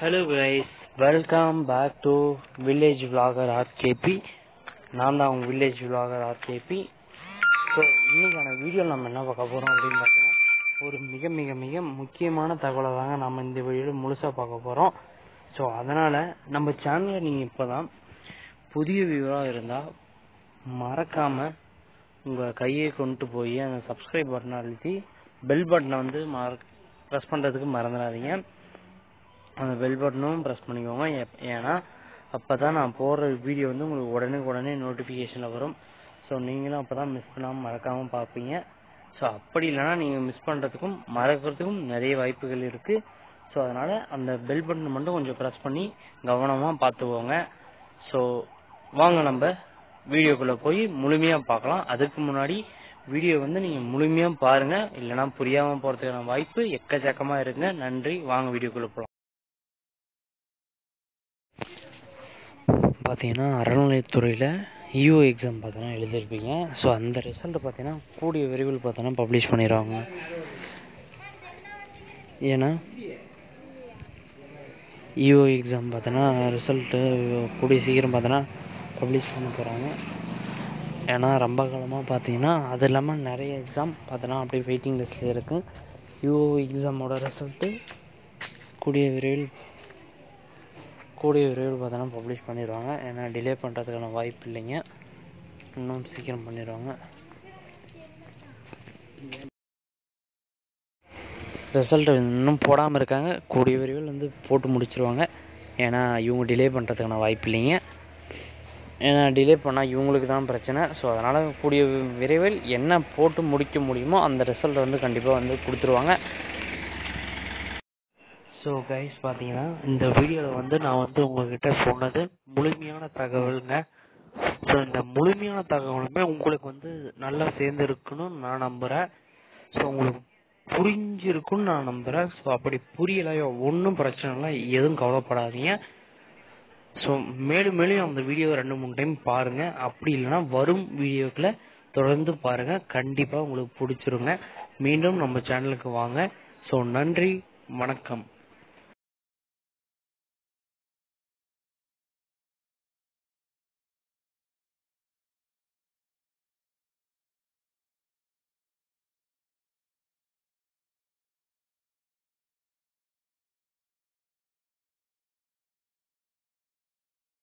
hello guys welcome back to village vlogger RKP நான் தான் உங்கள் வில்லேஜ் விலாகர் ஆர்கேபி ஸோ இன்னைக்கான வீடியோ நம்ம என்ன பார்க்க போகிறோம் அப்படின்னு பார்த்தீங்கன்னா ஒரு மிக மிக மிக முக்கியமான தகவலை தாங்க நம்ம இந்த வீடியோவில் முழுசாக பார்க்க போகிறோம் ஸோ அதனால் நம்ம சேனலில் நீங்கள் இப்போ தான் புதிய வியூவாக இருந்தால் மறக்காமல் உங்கள் கையை கொண்டு போய் அந்த சப்ஸ்கிரைப் பட்டனை அழுத்தி பெல் பட்டனை வந்து மற ப்ரெஸ் பண்ணுறதுக்கு மறந்துடாதீங்க அந்த பெல் பட்டனும் ப்ரெஸ் பண்ணிக்கோங்க எப்- ஏன்னா அப்போ தான் நான் போடுற வீடியோ வந்து உங்களுக்கு உடனே உடனே நோட்டிஃபிகேஷனில் வரும் ஸோ நீங்களும் அப்போ தான் மிஸ் பண்ணாமல் மறக்காமல் பார்ப்பீங்க ஸோ அப்படி இல்லைன்னா நீங்கள் மிஸ் பண்ணுறதுக்கும் மறக்கிறதுக்கும் நிறைய வாய்ப்புகள் இருக்குது ஸோ அதனால் அந்த பெல் பட்டனை மட்டும் கொஞ்சம் ப்ரெஸ் பண்ணி கவனமாக பார்த்துக்கோங்க ஸோ வாங்க நம்ம வீடியோக்குள்ளே போய் முழுமையாக பார்க்கலாம் அதுக்கு முன்னாடி வீடியோ வந்து நீங்கள் முழுமையாக பாருங்கள் இல்லைன்னா புரியாமல் போகிறதுக்கான வாய்ப்பு எக்கச்சக்கமாக இருக்குங்க நன்றி வாங்க வீடியோக்குள்ளே போகலாம் பார்த்தீங்கன்னா அறநிலையத்துறையில் இஓ எக்ஸாம் பார்த்தீங்கன்னா எழுதியிருப்பீங்க ஸோ அந்த ரிசல்ட் பார்த்தீங்கன்னா கூடிய விரைவில் பார்த்தீங்கன்னா பப்ளிஷ் பண்ணிடுவாங்க ஏன்னா இஓ எக்ஸாம் பார்த்தோன்னா ரிசல்ட்டு கூடிய சீக்கிரம் பார்த்தோன்னா பப்ளிஷ் பண்ண போகிறாங்க ஏன்னா ரொம்ப காலமாக பார்த்தீங்கன்னா அது இல்லாமல் நிறைய எக்ஸாம் பார்த்தோன்னா அப்படியே வெயிட்டிங் லிஸ்ட்டில் இருக்குது யூஓ எக்ஸாமோட ரிசல்ட்டு கூடிய விரைவில் கூடிய விரைவில் பார்த்தோன்னா பப்ளிஷ் பண்ணிடுவாங்க ஏன்னா டிலே பண்ணுறதுக்கான வாய்ப்பு இல்லைங்க இன்னும் சீக்கிரம் பண்ணிடுவாங்க ரிசல்ட் இன்னும் போடாமல் இருக்காங்க கூடிய விரைவில் வந்து போட்டு முடிச்சிருவாங்க ஏன்னா இவங்க டிலே பண்ணுறதுக்கான வாய்ப்பு இல்லைங்க ஏன்னா டிலே பண்ணால் இவங்களுக்கு தான் பிரச்சனை ஸோ அதனால் கூடிய விரைவில் என்ன போட்டு முடிக்க முடியுமோ அந்த ரிசல்ட் வந்து கண்டிப்பாக வந்து கொடுத்துருவாங்க ஸோ கைஸ் பார்த்தீங்கன்னா இந்த வீடியோவில் வந்து நான் வந்து உங்ககிட்ட சொன்னது முழுமையான தகவலுங்க ஸோ இந்த முழுமையான தகவலுமே உங்களுக்கு வந்து நல்லா சேர்ந்துருக்குன்னு நான் நம்புகிறேன் ஸோ உங்களுக்கு புரிஞ்சிருக்குன்னு நான் நம்புகிறேன் ஸோ அப்படி புரியலையோ ஒன்றும் பிரச்சனை இல்லை எதுவும் கவலைப்படாதீங்க ஸோ மேலும் மேலும் அந்த வீடியோ ரெண்டு மூணு டைம் பாருங்கள் அப்படி இல்லைன்னா வரும் வீடியோக்களை தொடர்ந்து பாருங்கள் கண்டிப்பாக உங்களுக்கு பிடிச்சிருங்க மீண்டும் நம்ம சேனலுக்கு வாங்க ஸோ நன்றி வணக்கம்